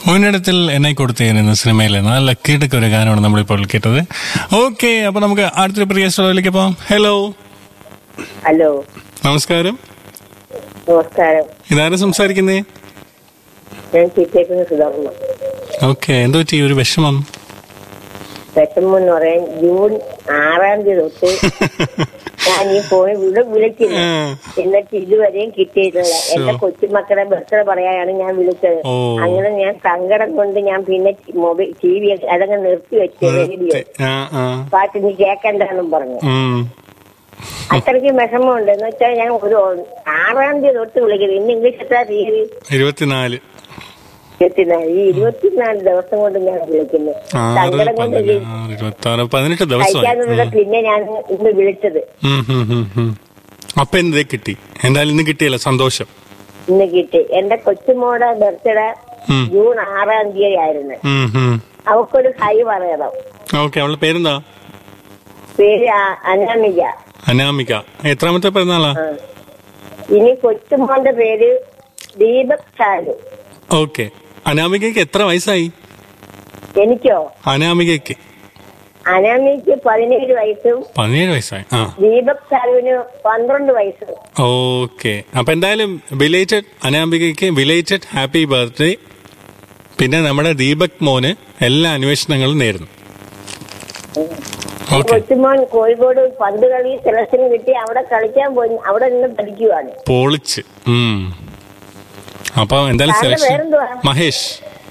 ഒന്നിടത്തിൽ എന്നെ കൊടുത്തേൻ എന്ന സിനിമയിലെ നല്ല കീടൊക്കെ ഒരു ഗാനമാണ് നമ്മളിപ്പോൾ കേട്ടത് ഓക്കെ അപ്പൊ നമുക്ക് അടുത്തൊരു പ്രിയ സ്റ്റോറിലേക്ക് പോവാം ഹലോ ഹലോ നമസ്കാരം നമസ്കാരം ഇതാരും സംസാരിക്കുന്നേ ഞാൻ ചിറ്റേക്കുന്ന സുധർമ്മ ഓക്കെ എന്തോ പറ്റി ഒരു വിഷമം വിഷമം എന്ന് പറയാൻ ജൂൺ ആറാം തീയതി തൊട്ട് ഞാൻ ഈ ഫോണിൽ ഇവിടെ വിളിക്കുന്നു ആ. എന്നിട്ട് ഇതുവരെയും കിട്ടിയിട്ടില്ല എന്റെ കൊച്ചുമക്കളെ ബർത്ത്ഡേ പറയാനാണ് ഞാൻ വിളിച്ചത് ഓ. അങ്ങനെ ഞാൻ സങ്കടം കൊണ്ട് ഞാൻ പിന്നെ മൊബൈൽ ടി വി അതങ്ങ് നിർത്തി വെച്ചു റേഡിയോ ആ ആ പാട്ട് നീ കേക്കണ്ടെന്നും പറഞ്ഞു ഉം. അത്രയ്ക്ക് വിഷമമുണ്ട് എന്ന് വെച്ചാൽ ഞാൻ ഒരു ആറാം തീയതി തൊട്ട് വിളിക്കുന്നത് ഇന്ന് ഇംഗ്ലീഷ് എത്ര തീയതി ഇരുപത്തിനാല് ഇരുപത്തിനാല് ഈ ഇരുപത്തിനാല് ദിവസം കൊണ്ട് ഞാൻ വിളിക്കുന്നു ആറ് സങ്കടം കൊണ്ട് ഇത് പതിനാറ് ഇരുപത്തി ആറ് പതിനെട്ട് ദിവസമായി കഴിക്കാനുള്ള പിന്നെ ഞാൻ ഇന്ന് വിളിച്ചത് ഉം, ഉം, ഉം, ഉം. അപ്പൊ എന്തേ കിട്ടി എന്തായാലും ഇന്ന് കിട്ടിയല്ലോ സന്തോഷം ഇന്ന് കിട്ടി എന്റെ കൊച്ചുമോടെ ബർത്ത്ഡേ ഉം. ജൂൺ ആറാം തീയതി ആയിരുന്നു ഉം, ഉം. അവക്കൊരു ഹൈ പറയണം ഓക്കെ അവളുടെ പേരെന്താ പേര് ആ- അനാമിക അനാമിക എത്രാമത്തെ പിറന്നാളാ ആ. ഇനി കൊച്ചുമോന്റെ പേര് ദീപക് ചാരു ഓക്കെ അനാമികയ്ക്ക് എത്ര വയസ്സായി എനിക്കോ അനാമികയ്ക്ക് അനാമിക്ക് പതിനേഴ് വയസ്സും പതിനേഴ് വയസ്സായി ആ ദീപക് ചാരുവിന് പന്ത്രണ്ട് വയസ്സും ഓക്കെ അപ്പൊ എന്തായാലും ബിലേറ്റഡ് അനാമികയ്ക്ക് ബിലേറ്റഡ് ഹാപ്പി ബർത്ത്ഡേ പിന്നെ നമ്മുടെ ദീപക് മോന് എല്ലാ അന്വേഷണങ്ങളും നേരുന്നു ഓക്കെ കൊച്ചുമോൻ കോഴിക്കോട് പന്ത് കളി സെലക്ഷന് കിട്ടി അവിടെ കളിക്കാൻ പോയി അവിടെ നിന്ന് പഠിക്കുവാണ് പൊളിച്ച് ഉം. അപ്പൊ എന്തായാലും സാറിന്റെ സെലക്ഷൻ പേരെന്തുവാ? മഹേഷ്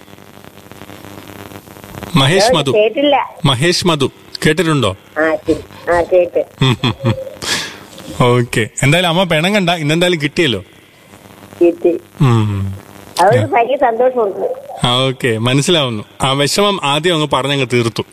മഹേഷ് മധു കേട്ടില്ല മഹേഷ് മധു കേട്ടിട്ടുണ്ടോ ആ ശരി. ആ കേട്ട് ഓക്കെ എന്തായാലും അമ്മ പെണം കണ്ട ഇന്നെന്തായാലും കിട്ടിയല്ലോ കിട്ടി ഉം. അവർക്ക് ഭയങ്കര സന്തോഷമുണ്ട് ആ ഓക്കെ മനസ്സിലാവുന്നു ആ വിഷമം ആദ്യം അങ്ങ് പറഞ്ഞങ്ങ് തീർത്തു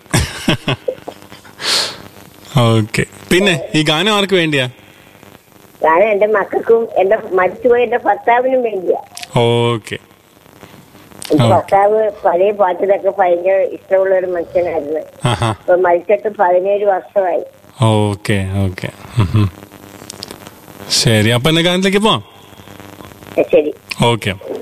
ഓക്കെ പിന്നെ ഈ ഗാനം ആർക്ക് വേണ്ടിയാ കാരണം എന്റെ മക്കൾക്കും എന്റെ മരിച്ചുപോയ എന്റെ ഭർത്താവിനും വേണ്ടിയാ ഓക്കെ എന്റെ ആ. ഭർത്താവ് പഴയ പാട്ടിലൊക്കെ ഭയങ്കര ഇഷ്ടമുള്ള ഒരു മനുഷ്യനായിരുന്നു ആഹാ ഇപ്പൊ മരിച്ചിട്ട് പതിനേഴ് വർഷമായി ഓക്കെ ഓക്കെ ശരി അപ്പൊ എന്നെ ഗാനത്തിലേക്ക് പോവാം ശരി ഓക്കെ